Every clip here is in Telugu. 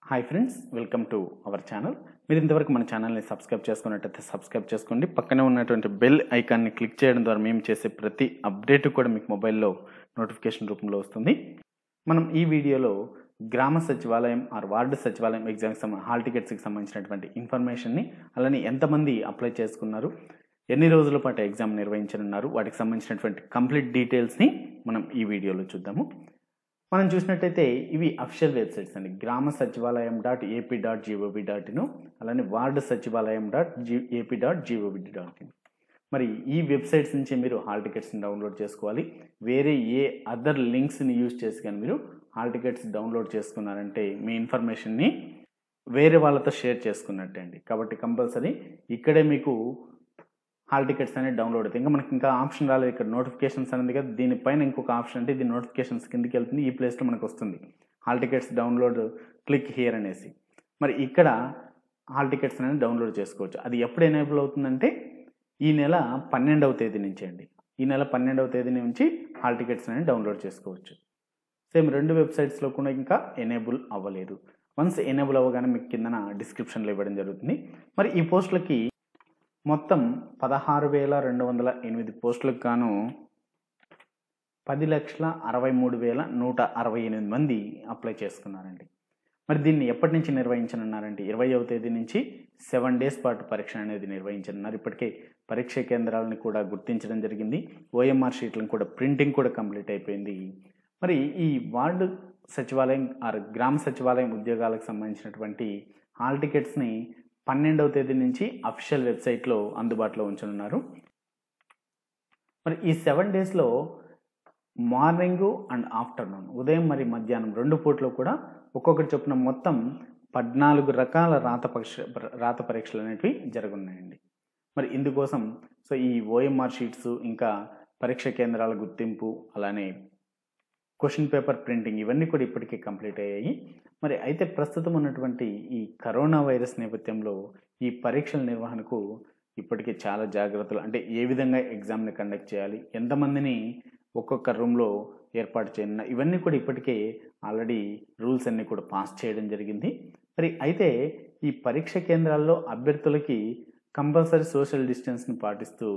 hi friends welcome to our channel మీరు ఇంతవరకు మన ఛానల్ని సబ్స్క్రైబ్ చేసుకున్నట్టయితే సబ్స్క్రైబ్ చేసుకోండి పక్కనే ఉన్నటువంటి బెల్ ఐకాన్ని క్లిక్ చేయడం ద్వారా మేము చేసే ప్రతి అప్డేట్ కూడా మీకు మొబైల్లో నోటిఫికేషన్ రూపంలో వస్తుంది మనం ఈ వీడియోలో గ్రామ సచివాలయం ఆర్ వార్డు సచివాలయం ఎగ్జామ్కి సంబంధ హాల్ టికెట్స్కి సంబంధించినటువంటి ఇన్ఫర్మేషన్ని అలానే ఎంతమంది అప్లై చేసుకున్నారు ఎన్ని రోజుల పాటు ఎగ్జామ్ నిర్వహించనున్నారు వాటికి సంబంధించినటువంటి కంప్లీట్ డీటెయిల్స్ని మనం ఈ వీడియోలో చూద్దాము మనం చూసినట్టయితే ఇవి అఫిషియల్ వెబ్సైట్స్ అండి Grama Sachivalayam dot AP dot GOV dot in అలానే ward Sachivalayam dot G AP dot GOV dot in మరి ఈ వెబ్సైట్స్ నుంచి మీరు హాల్ టికెట్స్ని డౌన్లోడ్ చేసుకోవాలి వేరే ఏ అదర్ లింక్స్ని యూజ్ చేసి కానీ మీరు హాల్ టికెట్స్ డౌన్లోడ్ చేసుకున్నారంటే మీ ఇన్ఫర్మేషన్ని వేరే వాళ్ళతో షేర్ చేసుకున్నట్టే అండి కాబట్టి కంపల్సరీ ఇక్కడే మీకు హాల్ టికెట్స్ అనేది డౌన్లోడ్ అవుతాయి ఇంకా మనకి ఇంకా ఆప్షన్ రాలేదు ఇక్కడ నోటిఫికేషన్స్ అనేది కదా దీనిపైన ఇంకొక ఆప్షన్ అంటే ఇది నోటిఫికేషన్స్ కిందకి వెళ్తుంది ఈ ప్లేస్లో మనకు వస్తుంది hall tickets download click here అనేసి మరి ఇక్కడ హాల్ టికెట్స్ అనేది డౌన్లోడ్ చేసుకోవచ్చు అది ఎప్పుడు ఎనేబుల్ అవుతుందంటే ఈ నెల పన్నెండవ తేదీ నుంచి అండి ఈ నెల పన్నెండవ తేదీ నుంచి హాల్ టికెట్స్ అనేది డౌన్లోడ్ చేసుకోవచ్చు సేమ్ రెండు వెబ్సైట్స్లో కూడా ఇంకా ఎనేబుల్ అవ్వలేదు వన్స్ ఎనేబుల్ అవ్వగానే మీకు కిందన డిస్క్రిప్షన్లో ఇవ్వడం జరుగుతుంది మరి ఈ పోస్టులకి మొత్తం పదహారు వేల రెండు వందల ఎనిమిది పోస్టులకు గాను పది లక్షల అరవై మూడు వేల నూట అరవై ఎనిమిది మంది అప్లై చేసుకున్నారండి మరి దీన్ని ఎప్పటి నుంచి నిర్వహించనున్నారంటే ఇరవైవ తేదీ నుంచి సెవెన్ డేస్ పాటు పరీక్ష అనేది నిర్వహించనున్నారు ఇప్పటికే పరీక్ష కేంద్రాలను కూడా గుర్తించడం జరిగింది ఓఎంఆర్ షీట్లను కూడా ప్రింటింగ్ కూడా కంప్లీట్ అయిపోయింది మరి ఈ వార్డు సచివాలయం ఆర్ గ్రామ సచివాలయం ఉద్యోగాలకు సంబంధించినటువంటి హాల్ టికెట్స్ని పన్నెండవ తేదీ నుంచి అఫిషియల్ వెబ్సైట్లో అందుబాటులో ఉంచనున్నారు మరి ఈ సెవెన్ డేస్లో మార్నింగ్ అండ్ ఆఫ్టర్నూన్ ఉదయం మరి మధ్యాహ్నం రెండు పూట్లో కూడా ఒక్కొక్కటి చొప్పున మొత్తం పద్నాలుగు రకాల రాత పరీక్ష రాత పరీక్షలు అనేటివి జరుగున్నాయండి మరి ఇందుకోసం సో ఈ ఓఎంఆర్ షీట్స్ ఇంకా పరీక్ష కేంద్రాల గుర్తింపు అలానే క్వశ్చన్ పేపర్ ప్రింటింగ్ ఇవన్నీ కూడా ఇప్పటికే కంప్లీట్ అయ్యాయి మరి అయితే ప్రస్తుతం ఉన్నటువంటి ఈ కరోనా వైరస్ నేపథ్యంలో ఈ పరీక్షల నిర్వహణకు ఇప్పటికే చాలా జాగ్రత్తలు అంటే ఏ విధంగా ఎగ్జామ్ని కండక్ట్ చేయాలి ఎంతమందిని ఒక్కొక్క రూమ్లో ఏర్పాటు చేయనున్న ఇవన్నీ కూడా ఇప్పటికే ఆల్రెడీ రూల్స్ అన్నీ కూడా పాస్ చేయడం జరిగింది మరి అయితే ఈ పరీక్ష కేంద్రాల్లో అభ్యర్థులకి కంపల్సరీ సోషల్ డిస్టెన్స్ని పాటిస్తూ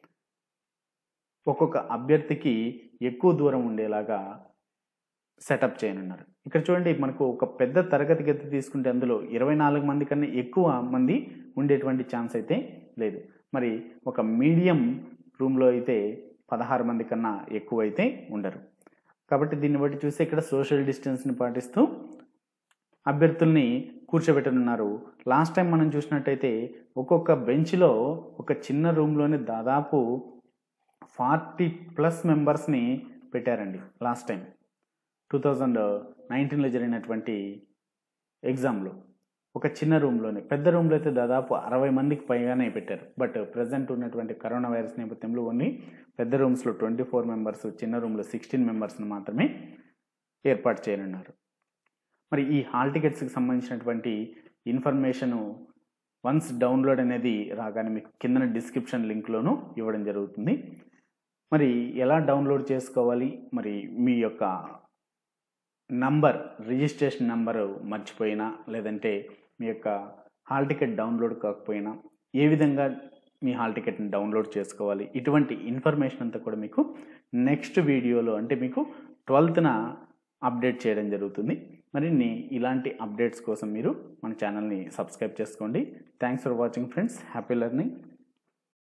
ఒక్కొక్క అభ్యర్థికి ఎక్కువ దూరం ఉండేలాగా సెటప్ చేయనున్నారు ఇక్కడ చూడండి మనకు ఒక పెద్ద తరగతి గది తీసుకుంటే అందులో ఇరవై నాలుగు మంది కన్నా ఎక్కువ మంది ఉండేటువంటి ఛాన్స్ అయితే లేదు మరి ఒక మీడియం రూమ్లో అయితే పదహారు మంది కన్నా ఎక్కువ అయితే ఉండరు కాబట్టి దీన్ని బట్టి చూస్తే ఇక్కడ సోషల్ డిస్టెన్స్ని పాటిస్తూ అభ్యర్థుల్ని కూర్చోబెట్టనున్నారు లాస్ట్ టైం మనం చూసినట్టయితే ఒక్కొక్క బెంచ్లో ఒక చిన్న రూమ్లోనే దాదాపు ఫార్టీ ప్లస్ మెంబర్స్ని పెట్టారండి లాస్ట్ టైం టూ థౌజండ్ నైన్టీన్లో జరిగినటువంటి ఎగ్జామ్లో ఒక చిన్న రూమ్లోనే పెద్ద రూమ్లో అయితే దాదాపు అరవై మందికి పైగానే పెట్టారు బట్ ప్రజెంట్ ఉన్నటువంటి కరోనా వైరస్ నేపథ్యంలో ఓన్లీ పెద్ద రూమ్స్లో ట్వంటీ ఫోర్ మెంబర్స్ చిన్న రూమ్లో సిక్స్టీన్ మెంబర్స్ని మాత్రమే ఏర్పాటు చేయనున్నారు మరి ఈ హాల్ టికెట్స్కి సంబంధించినటువంటి ఇన్ఫర్మేషను వన్స్ డౌన్లోడ్ అనేది రాగానే మీకు కిందన డిస్క్రిప్షన్ లింక్లోనూ ఇవ్వడం జరుగుతుంది మరి ఎలా డౌన్లోడ్ చేసుకోవాలి మరి మీ యొక్క నంబర్ రిజిస్ట్రేషన్ నంబరు మర్చిపోయినా లేదంటే మీ యొక్క హాల్ టికెట్ డౌన్లోడ్ కాకపోయినా ఏ విధంగా మీ హాల్ టికెట్ని డౌన్లోడ్ చేసుకోవాలి ఇటువంటి ఇన్ఫర్మేషన్ అంతా కూడా మీకు నెక్స్ట్ వీడియోలో అంటే మీకు ట్వెల్త్న అప్డేట్ చేయడం జరుగుతుంది మరిన్ని ఇలాంటి అప్డేట్స్ కోసం మీరు మన ఛానల్ని సబ్స్క్రైబ్ చేసుకోండి thanks for watching friends happy learning